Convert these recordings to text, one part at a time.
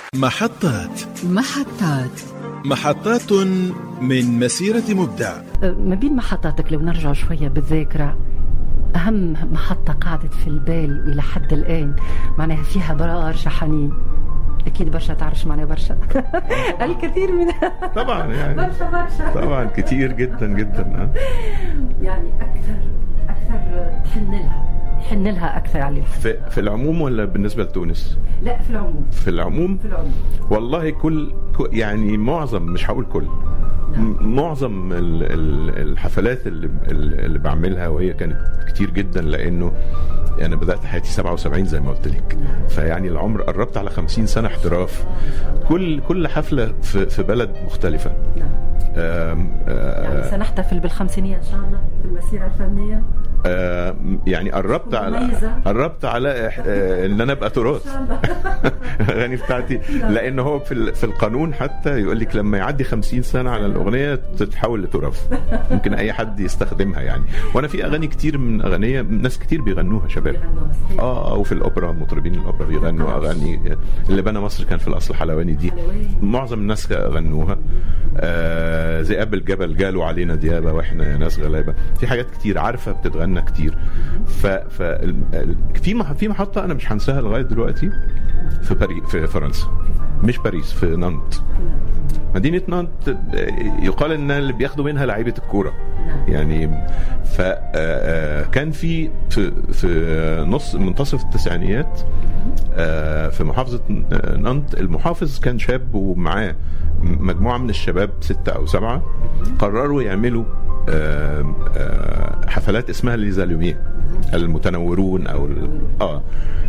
محطات محطات محطات من مسيرة مبدع ما بين محطاتك لو نرجع شوية بالذاكرة أهم محطة قعدت في البال إلى حد الآن معناها فيها برشا حنين أكيد برشا تعرفش معناها برشا الكثير من طبعا يعني برشا برشا طبعا كتير جدا جدا آه. يعني أكثر أكثر تحن لها يحن لها أكثر علي في, في العموم ولا بالنسبه لتونس؟ لا في العموم في العموم في العموم والله كل كل- يعني معظم مش هقول كل م- معظم ال- ال- الحفلات اللي اللي بعملها وهي كانت كتير جدا لانه انا بدات حياتي 77 زي ما قلت لك فيعني العمر قربت على 50 سنه احتراف كل كل حفله في في بلد مختلفه نعم آم، آه، يعني سنحتفل بالخمسينية إن شاء الله في المسيرة الفنية آه، يعني قربت على مميزة. قربت على إح- آه، ان انا ابقى تراث إن شاء الله الاغاني بتاعتي لان هو في ال- في القانون حتى يقول لك لما يعدي 50 سنه على الاغنيه تتحول لتراث ممكن اي حد يستخدمها يعني وانا في اغاني كتير من اغنيه ناس كتير بيغنوها شباب اه او في الاوبرا مطربين الاوبرا بيغنوا اغاني اللي بنى مصر كان في الاصل حلواني دي معظم الناس غنوها آه ذئاب الجبل جالوا علينا ديابه واحنا يا ناس غلابه في حاجات كتير عارفه بتتغنى كتير ف, ف ال- ال- في مح- في محطه انا مش هنساها لغايه دلوقتي في باريس في فرنسا مش باريس في نانت مدينه نانت آه، يقال ان اللي بياخدوا منها لعيبه الكوره يعني فكان في في في نص منتصف التسعينيات آه، في محافظه نانت المحافظ كان شاب ومعاه مجموعه من الشباب سته او سبعه قرروا يعملوا آه، آه، حفلات اسمها ليزالوميه المتنورون او ال- اه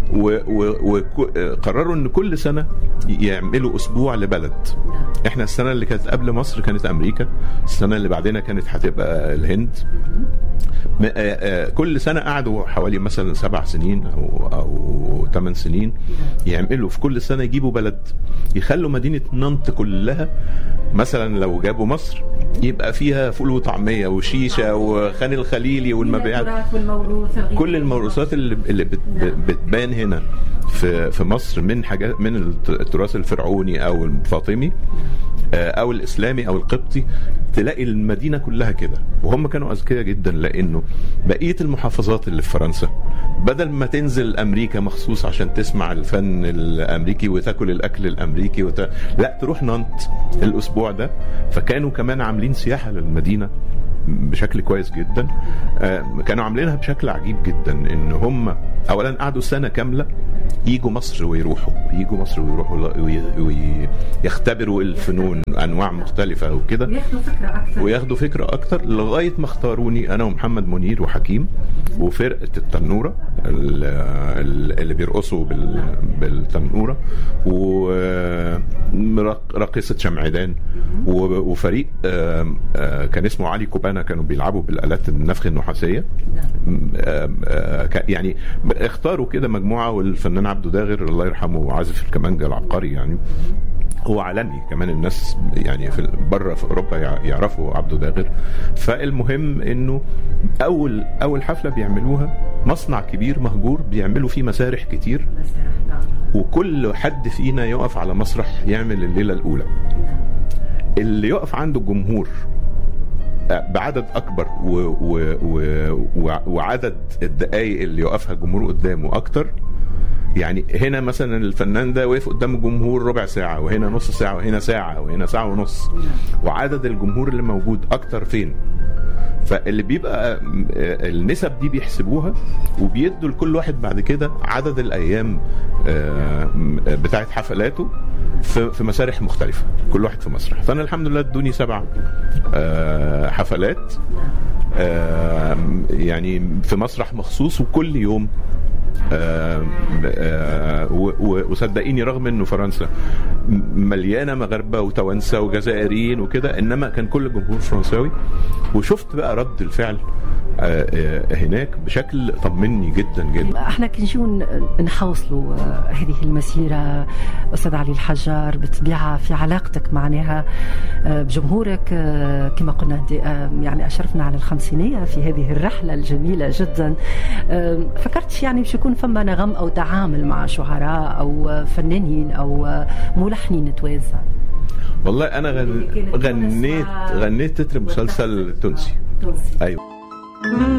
وقرروا ان كل سنه يعملوا اسبوع لبلد احنا السنه اللي كانت قبل مصر كانت امريكا السنه اللي بعدنا كانت هتبقى الهند م- آه، آه، كل سنه قعدوا حوالي مثلا سبع سنين او او ثمان سنين يعملوا في كل سنه يجيبوا بلد يخلوا مدينه نانت كلها مثلا لو جابوا مصر يبقى فيها فول وطعميه وشيشه وخان الخليلي والمبيعات التراث والموروث الغذائي. كل الموروثات اللي اللي بت بتبان هنا في في مصر من حاجات من الت- التراث الفرعوني او الفاطمي آه، او الاسلامي او القبطي تلاقي المدينه كلها كده وهم كانوا اذكياء جدا لانه بقيه المحافظات اللي في فرنسا بدل ما تنزل امريكا مخصوص عشان تسمع الفن الامريكي وتاكل الاكل الامريكي وت... لا تروح نانت الاسبوع ده فكانوا كمان عاملين سياحه للمدينه بشكل كويس جدا آه، كانوا عاملينها بشكل عجيب جدا ان هم اولا قعدوا سنه كامله يجوا مصر ويروحوا يجوا مصر ويروحوا ويختبروا الفنون انواع مختلفه وكده وياخذوا فكرة أكثر وياخدوا فكره اكتر لغايه ما اختاروني انا ومحمد منير وحكيم وفرقه التنوره ال- ال- اللي بيرقصوا بال- بالتنوره وراقصه شمعدان و- وفريق آم، آه، كان اسمه علي كوبانا كانوا بيلعبوا بالالات النفخ النحاسيه آم، آه، ك- يعني اختاروا كده مجموعه والفنان عبده داغر الله يرحمه عازف الكمانجا العبقري يعني هو عالمي كمان الناس يعني في بره في اوروبا يع- يعرفوا عبده داغر فالمهم انه اول اول حفله بيعملوها مصنع كبير مهجور بيعملوا فيه مسارح كتير وكل حد فينا يقف على مسرح يعمل الليله الاولى اللي يقف عنده الجمهور بعدد اكبر و و و و وعدد الدقائق اللي يقفها الجمهور قدامه اكتر يعني هنا مثلا الفنان ده وقف قدام الجمهور ربع ساعة وهنا نص ساعة وهنا ساعة وهنا ساعة ونص وعدد الجمهور اللي موجود أكتر فين فاللي بيبقى م- آه، النسب دي بيحسبوها وبيدوا لكل واحد بعد كده عدد الأيام آه، م- آه، بتاعت حفلاته في في مسارح مختلفة كل واحد في مسرح فأنا الحمد لله ادوني سبع آه، حفلات آه، يعني في مسرح مخصوص وكل يوم آه، آه، و- و- وصدقيني رغم انه فرنسا م- مليانه مغاربه وتوانسه وجزائريين وكده انما كان كل الجمهور فرنساوي وشفت بقى رد الفعل آه، آه، هناك بشكل طمني جدا جدا احنا كنجيو نحوصلوا آه، هذه المسيره استاذ علي الحجار بالطبيعه في علاقتك معناها آه، بجمهورك آه، كما قلنا انت آه، يعني اشرفنا على الخمسينيه في هذه الرحله الجميله جدا آه، فكرتش يعني باش يكون فما نغم او تعامل مع شعراء او آه، فنانين او آه، ملحنين توانسه والله انا غن... كانت غنيت تونس مع- غنيت تتر مسلسل تونسي تونسي ايوه